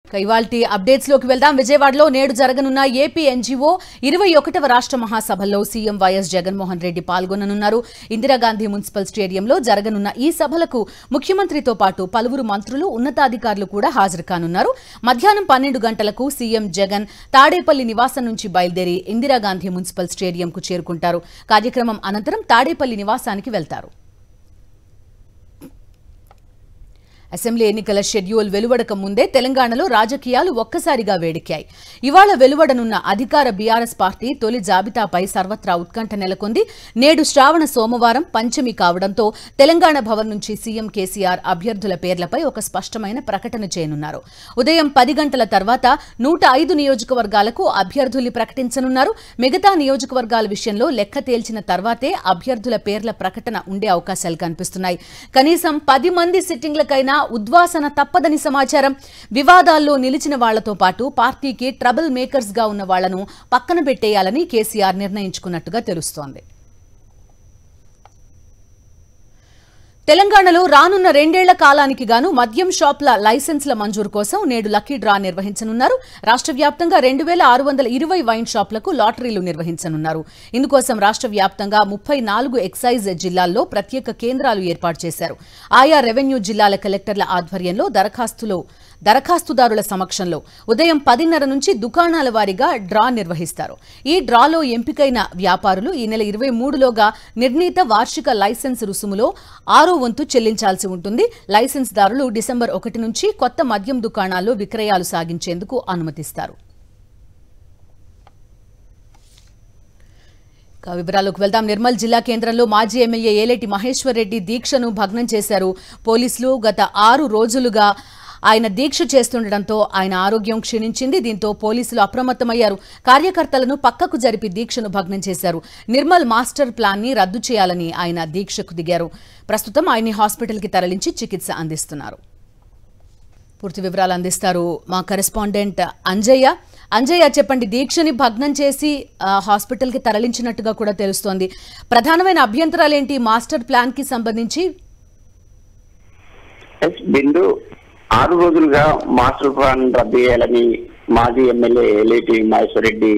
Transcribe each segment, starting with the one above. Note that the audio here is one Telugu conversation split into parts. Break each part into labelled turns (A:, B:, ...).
A: ఇవాల్టి అప్డేట్స్ లోకి వెళ్దాం విజయవాడలో నేడు జరగనున్న ఏపీ ఎన్జీఓ ఇరవై ఒకటవ రాష్ట్ర మహాసభల్లో సీఎం వైఎస్ జగన్మోహన్ రెడ్డి పాల్గొననున్నారు ఇందిరాగాంధీ మున్సిపల్ స్టేడియంలో జరగనున్న ఈ సభలకు ముఖ్యమంత్రితో పాటు పలువురు మంత్రులు ఉన్నతాధికారులు కూడా హాజరు కానున్నారు మధ్యాహ్నం పన్నెండు గంటలకు సీఎం జగన్ తాడేపల్లి నివాసం నుంచి బయలుదేరి ఇందిరాగాంధీ మున్సిపల్ స్టేడియంకు చేరుకుంటారు కార్యక్రమం అనంతరం తాడేపల్లి నివాసానికి వెళ్తారు అసెంబ్లీ ఎన్నికల షెడ్యూల్ వెలువడక ముందే తెలంగాణలో రాజకీయాలు ఒక్కసారిగా వేడెక్కాయి ఇవాళ వెలువడనున్న అధికార బీఆర్ఎస్ పార్టీ తొలి జాబితాపై సర్వత్రా ఉత్కంఠ నెలకొంది నేడు శ్రావణ సోమవారం పంచమి కావడంతో తెలంగాణ భవన్ నుంచి సీఎం కేసీఆర్ అభ్యర్థుల పేర్లపై ఒక స్పష్టమైన ప్రకటన చేయనున్నారు ఉదయం పది గంటల తర్వాత నూట ఐదు నియోజకవర్గాలకు అభ్యర్థుల్ని ప్రకటించనున్నారు మిగతా నియోజకవర్గాల విషయంలో లెక్క తేల్చిన తర్వాతే అభ్యర్థుల పేర్ల ప్రకటన ఉండే అవకాశాలు కనిపిస్తున్నాయి కనీసం పది మంది సిట్టింగ్లకైనా ఉద్వాసన తప్పదని సమాచారం వివాదాల్లో నిలిచిన వాళ్లతో పాటు పార్టీకి ట్రబుల్ మేకర్స్ గా ఉన్న వాళ్లను పక్కన పెట్టేయాలని కేసీఆర్ నిర్ణయించుకున్నట్టుగా తెలుస్తోంది తెలంగాణలో రానున్న రెండేళ్ల కాలానికి గాను మద్యం షాపుల లైసెన్స్ల మంజూరు కోసం నేడు లక్కీ డ్రా నిర్వహించనున్నారు రాష్ట్ర వ్యాప్తంగా రెండు వేల ఆరు వందల ఇరవై వైన్ షాపులకు లాటరీలు నిర్వహించనున్నారు ఇందుకోసం రాష్ట్ర వ్యాప్తంగా ముప్పై నాలుగు ఎక్సైజ్ జిల్లాల్లో ప్రత్యేక కేంద్రాలు ఏర్పాటు చేశారు ఆయా రెవెన్యూ జిల్లాల కలెక్టర్ల ఆధ్వర్యంలో దరఖాస్తులో దరఖాస్తుదారుల సమక్షంలో ఉదయం పదిన్నర నుంచి దుకాణాల వారీగా డ్రా నిర్వహిస్తారు ఈ డ్రాలో ఎంపికైన వ్యాపారులు ఈ నెల ఇరవై మూడులోగా నిర్ణీత వార్షిక లైసెన్స్ రుసుములో ఆరో వంతు చెల్లించాల్సి ఉంటుంది లైసెన్స్ దారులు డిసెంబర్ ఒకటి నుంచి కొత్త మద్యం దుకాణాల్లో విక్రయాలు సాగించేందుకు అనుమతిస్తారు ఇక వివరాలకు వెళ్దాం నిర్మల్ జిల్లా కేంద్రంలో మాజీ ఎమ్మెల్యే ఏలేటి మహేశ్వర్ రెడ్డి దీక్షను భగ్నం చేశారు పోలీసులు గత ఆరు రోజులుగా ఆయన దీక్ష చేస్తుండటంతో ఆయన ఆరోగ్యం క్షీణించింది దీంతో పోలీసులు అప్రమత్తమయ్యారు కార్యకర్తలను పక్కకు జరిపి దీక్షను భగ్నం చేశారు నిర్మల్ మాస్టర్ ప్లాన్ ని రద్దు చేయాలని ఆయన దీక్షకు దిగారు ప్రస్తుతం ఆయన్ని హాస్పిటల్కి తరలించి చికిత్స అందిస్తున్నారు పూర్తి వివరాలు అందిస్తారు మా కరెస్పాండెంట్ అంజయ్య అంజయ్య చెప్పండి దీక్షని భగ్నం చేసి ఆ, హాస్పిటల్కి తరలించినట్టుగా కూడా తెలుస్తోంది ప్రధానమైన అభ్యంతరాలేంటి మాస్టర్ ప్లాన్ కి సంబంధించి
B: ఎస్ బిందు ఆరు రోజులుగా మాస్టర్ ప్లాన్ రద్దు చేయాలని మాజీ ఎమ్మెల్యే ఎలేటి మహేశ్వర్ రెడ్డి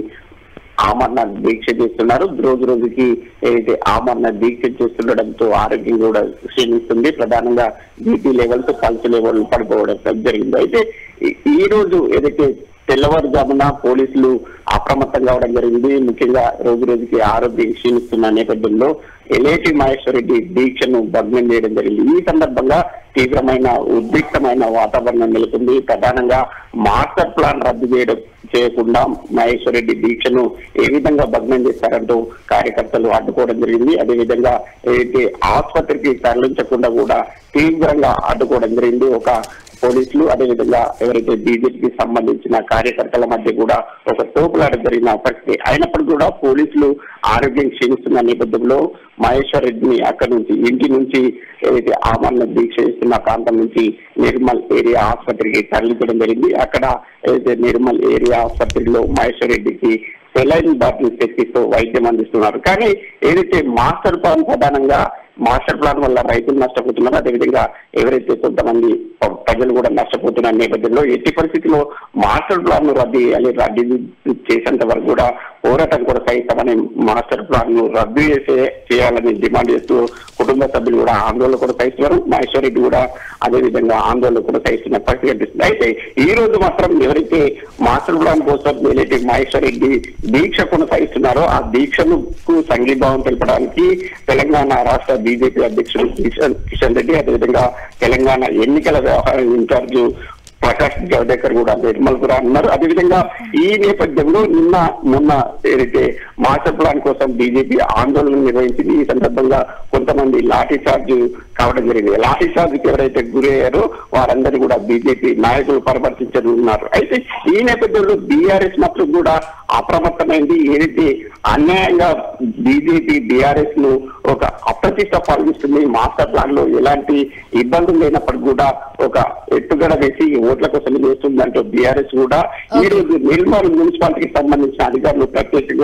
B: ఆమరణ దీక్ష చేస్తున్నారు రోజు రోజుకి ఏదైతే ఆమరణ దీక్ష చేస్తుండడంతో ఆరోగ్యం కూడా క్షీణిస్తుంది ప్రధానంగా బీపీ లెవెల్స్ పల్స్ లెవెల్ పడిపోవడం జరిగింది అయితే ఈ- ఈ రోజు ఏదైతే తెల్లవారుజామున పోలీసులు అప్రమత్తం కావడం జరిగింది ముఖ్యంగా రోజు రోజుకి ఆరోగ్యం క్షీణిస్తున్న నేపథ్యంలో ఎలేటి మహేశ్వర్ రెడ్డి దీక్షను భగ్నం చేయడం జరిగింది ఈ సందర్భంగా తీవ్రమైన ఉద్రిక్తమైన వాతావరణం నెలకొంది ప్రధానంగా మాస్టర్ ప్లాన్ రద్దు చేయడం చేయకుండా మహేశ్వర్ రెడ్డి దీక్షను ఏ విధంగా భగ్నం చేస్తారంటూ కార్యకర్తలు అడ్డుకోవడం జరిగింది అదేవిధంగా ఏదైతే ఆసుపత్రికి తరలించకుండా కూడా తీవ్రంగా అడ్డుకోవడం జరిగింది ఒక పోలీసులు అదేవిధంగా ఎవరైతే బీజేపీకి సంబంధించిన కార్యకర్తల మధ్య కూడా ఒక తోపులాట జరిగిన పరిస్థితి అయినప్పటికీ కూడా పోలీసులు ఆరోగ్యం క్షీణిస్తున్న నేపథ్యంలో మహేశ్వర్ రెడ్డిని అక్కడి నుంచి ఇంటి నుంచి ఏదైతే ఆమరణ దీక్ష చేస్తున్న ప్రాంతం నుంచి నిర్మల్ ఏరియా ఆసుపత్రికి తరలించడం జరిగింది అక్కడ ఏదైతే నిర్మల్ ఏరియా ఆసుపత్రిలో మహేశ్వర్ రెడ్డికి సెలైన్ బాటిల్ తెప్పిస్తూ వైద్యం అందిస్తున్నారు కానీ ఏదైతే మాస్టర్ ప్లాన్ ప్రధానంగా మాస్టర్ ప్లాన్ వల్ల రైతులు నష్టపోతున్నారు అదేవిధంగా ఎవరైతే కొంతమంది ప- ప్రజలు కూడా నష్టపోతున్న నేపథ్యంలో ఎట్టి పరిస్థితిలో మాస్టర్ ప్లాన్ ను రద్దు చేయాలి రద్దు చేసేంత వరకు కూడా పోరాటం కొనసాగిస్తామని మాస్టర్ ప్లాన్ ను రద్దు చేసే చేయాలని డిమాండ్ చేస్తూ కుటుంబ సభ్యులు కూడా ఆందోళన కొనసాగిస్తున్నారు మహేశ్వర్ రెడ్డి కూడా అదే విధంగా ఆందోళన కొనసాగిస్తున్న పరిస్థితి కనిపిస్తుంది అయితే ఈ రోజు మాత్రం ఎవరైతే మాస్టర్ ప్లాన్ కోసం ఏదైతే మహేశ్వర్ రెడ్డి దీక్ష కొనసాగిస్తున్నారో ఆ దీక్షను సంఘీభావం తెలపడానికి తెలంగాణ రాష్ట్ర బీజేపీ అధ్యక్షుడు కిషన్ కిషన్ రెడ్డి అదేవిధంగా తెలంగాణ ఎన్నికల వ్యవహారం ఇన్ఛార్జ్ ప్రకాష్ జవదేకర్ కూడా నిర్మల్ కూడా అన్నారు అదేవిధంగా ఈ నేపథ్యంలో నిన్న మొన్న ఏదైతే మాస్టర్ ప్లాన్ కోసం బీజేపీ ఆందోళన నిర్వహించింది ఈ సందర్భంగా కొంతమంది లాఠీ చార్జ్ కావడం జరిగింది లాఠీ చార్జ్ కి ఎవరైతే గురయ్యారో వారందరూ కూడా బీజేపీ నాయకులు పరామర్శించనున్నారు అయితే ఈ నేపథ్యంలో బీఆర్ఎస్ మాత్రం కూడా అప్రమత్తమైంది ఏదైతే అన్యాయంగా బీజేపీ బీఆర్ఎస్ ను ఒక అప్రతిష్ట పాల్గొస్తుంది మాస్టర్ ప్లాన్ లో ఎలాంటి ఇబ్బందులు లేనప్పటికీ కూడా ఒక ఎత్తుగడ వేసి ఓట్ల కోసం చేస్తుందంటూ బీఆర్ఎస్ కూడా ఈ రోజు నిర్మల్ మున్సిపాలిటీకి సంబంధించిన అధికారులు ప్రత్యేకంగా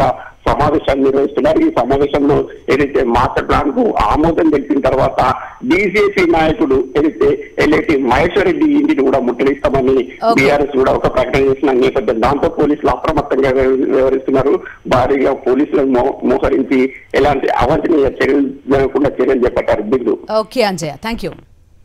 B: సమావేశాన్ని నిర్వహిస్తున్నారు ఈ సమావేశంలో ఏదైతే మాస్టర్ ప్లాన్ కు ఆమోదం తెలిపిన తర్వాత బీజేపీ నాయకుడు ఏదైతే ఎల్ఐటి మహేశ్వర్ రెడ్డి ఇంటిని కూడా ముట్టడిస్తామని
A: Okay.
B: బీఆర్ఎస్ కూడా ఒక ప్రకటన చేసిన నేపథ్యం దాంతో పోలీసులు అప్రమత్తంగా వ్యవ- వ్యవహరిస్తున్నారు భారీగా పోలీసులను మో- మోహరించి ఎలాంటి అవాంఛనీయ చర్యలు జరగకుండా చర్యలు చేపట్టారు Bindu
A: okay Anjaiah thank you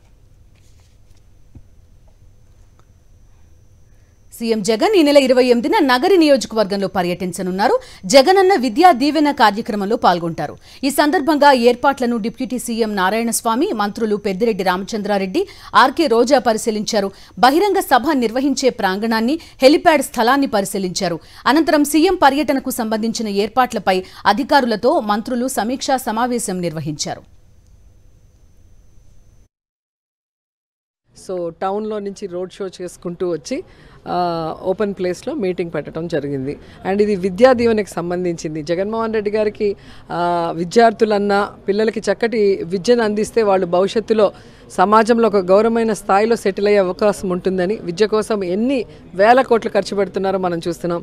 A: CM Jagan ఈ నెల ఇరవై ఎనిమిదిన నగరి నియోజకవర్గంలో పర్యటించనున్నారు జగనన్న విద్యా దీవెన కార్యక్రమంలో పాల్గొంటారు ఈ సందర్భంగా ఏర్పాట్లను డిప్యూటీ సీఎం నారాయణస్వామి మంత్రులు పెద్దిరెడ్డి రామచంద్రారెడ్డి ఆర్కే రోజా పరిశీలించారు బహిరంగ సభ నిర్వహించే ప్రాంగణాన్ని హెలిప్యాడ్ స్థలాన్ని పరిశీలించారు అనంతరం సీఎం పర్యటనకు సంబంధించిన ఏర్పాట్లపై అధికారులతో మంత్రులు సమీక్షా సమావేశం నిర్వహించారు
C: సో టౌన్లో నుంచి రోడ్ షో చేసుకుంటూ వచ్చి ఆ, ఓపెన్ ప్లేస్లో మీటింగ్ పెట్టడం జరిగింది అండ్ ఇది విద్యా దీవెనకి సంబంధించింది జగన్మోహన్ రెడ్డి గారికి ఆ, విద్యార్థులన్నా పిల్లలకి చక్కటి విద్యను అందిస్తే వాళ్ళు భవిష్యత్తులో సమాజంలో ఒక గౌరవమైన స్థాయిలో సెటిల్ అయ్యే అవకాశం ఉంటుందని విద్య కోసం ఎన్ని వేల కోట్లు ఖర్చు పెడుతున్నారో మనం చూస్తున్నాం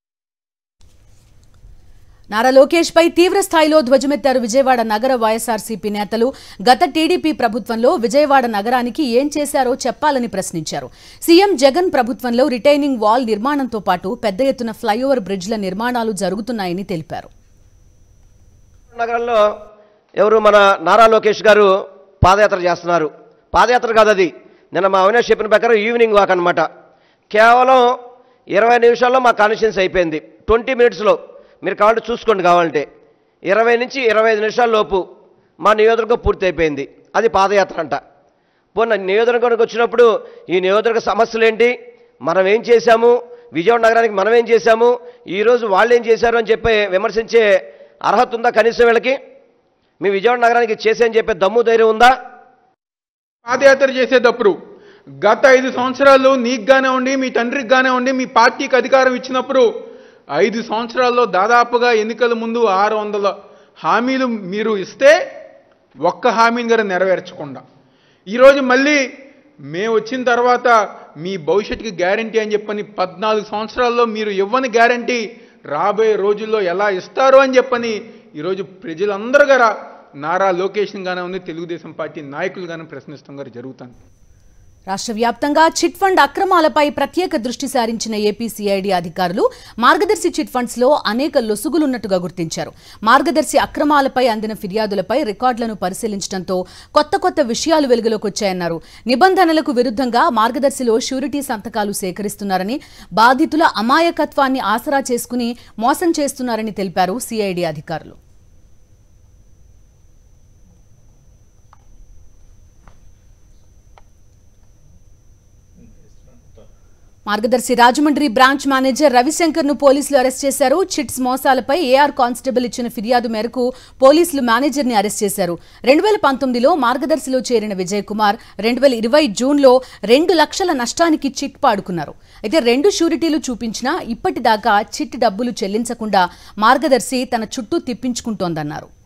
A: నారా లోకేష్ పై తీవ్ర స్థాయిలో ధ్వజమెత్తారు విజయవాడ నగర వైఎస్ఆర్సీపీ నేతలు గత టీడీపీ ప్రభుత్వంలో విజయవాడ నగరానికి ఏం చేశారో చెప్పాలని ప్రశ్నించారు సీఎం జగన్ ప్రభుత్వంలో రిటైనింగ్ వాల్ నిర్మాణంతో పాటు పెద్ద ఎత్తున ఫ్లైఓవర్ బ్రిడ్జ్ల నిర్మాణాలు జరుగుతున్నాయని తెలిపారు
D: నగరంలో ఎవరు మన నారా లోకేష్ గారు పాదయాత్ర చేస్తున్నారు పాదయాత్ర కాదు అది నిన్న మా అవినాష్ చెప్పిన ప్రకారం ఈవినింగ్ వాక్ అనమాట కేవలం ఇరవై నిమిషాల్లో మా కాన్స్టిట్యూన్స్ అయిపోయింది ట్వంటీ మినిట్స్లో మీరు కావాలంటే చూసుకోండి కావాలంటే ఇరవై నుంచి ఇరవై ఐదు నిమిషాల లోపు మా నియోజకవర్గం పూర్తి అయిపోయింది అది పాదయాత్ర అంట పోన్న నియోజకవర్గానికి వచ్చినప్పుడు ఈ నియోజకవర్గ సమస్యలు ఏంటి మనం ఏం చేశాము విజయవాడ నగరానికి మనం ఏం చేశాము ఈరోజు వాళ్ళు ఏం చేశారు అని చెప్పి విమర్శించే అర్హత ఉందా కనీసం వీళ్ళకి మీ విజయవాడ నగరానికి చేసే అని చెప్పే దమ్ము ధైర్యం ఉందా
E: పాదయాత్ర చేసేటప్పుడు గత ఐదు సంవత్సరాలు నీకు గానే ఉండి మీ తండ్రికి గానే ఉండి మీ పార్టీకి అధికారం ఇచ్చినప్పుడు ఐదు సంవత్సరాల్లో దాదాపుగా ఎన్నికల ముందు ఆరు వందల హామీలు మీరు ఇస్తే ఒక్క హామీని గారు నెరవేర్చకుండా ఈరోజు మళ్ళీ మేము వచ్చిన తర్వాత మీ భవిష్యత్తుకి గ్యారంటీ అని చెప్పని పద్నాలుగు సంవత్సరాల్లో మీరు ఇవ్వని గ్యారంటీ రాబోయే రోజుల్లో ఎలా ఇస్తారు అని చెప్పని ఈరోజు ప్రజలందరూ గారా నారా లోకేషన్ గానే ఉంది తెలుగుదేశం పార్టీ నాయకులు గానే ప్రశ్నిస్తాం గారు జరుగుతుంది
A: రాష్ట్ర వ్యాప్తంగా చిట్ ఫండ్ అక్రమాలపై ప్రత్యేక దృష్టి సారించిన ఏపీ సిఐడి అధికారులు మార్గదర్శి చిట్ ఫండ్స్ లో అనేక లొసుగులున్నట్టుగా గుర్తించారు మార్గదర్శి అక్రమాలపై అందిన ఫిర్యాదులపై రికార్డులను పరిశీలించడంతో కొత్త కొత్త విషయాలు వెలుగులోకి వచ్చాయన్నారు నిబంధనలకు విరుద్ధంగా మార్గదర్శిలో షూరిటీ సంతకాలు సేకరిస్తున్నారని బాధితుల అమాయకత్వాన్ని ఆసరా చేసుకుని మోసం చేస్తున్నారని తెలిపారు సిఐడి అధికారులు మార్గదర్శి రాజమండ్రి బ్రాంచ్ మేనేజర్ రవిశంకర్ ను పోలీసులు అరెస్ట్ చేశారు చిట్స్ మోసాలపై ఏఆర్ కానిస్టేబుల్ ఇచ్చిన ఫిర్యాదు మేరకు పోలీసులు మేనేజర్ ని అరెస్ట్ చేశారు రెండు వేల పంతొమ్మిదిలో మార్గదర్శిలో చేరిన విజయ్ కుమార్ రెండు వేల ఇరవై జూన్లో రెండు లక్షల నష్టానికి చిట్ పాడుకున్నారు అయితే రెండు షూరిటీలు చూపించినా ఇప్పటిదాకా చిట్ డబ్బులు చెల్లించకుండా మార్గదర్శి తన చుట్టూ తిప్పించుకుంటోందన్నారు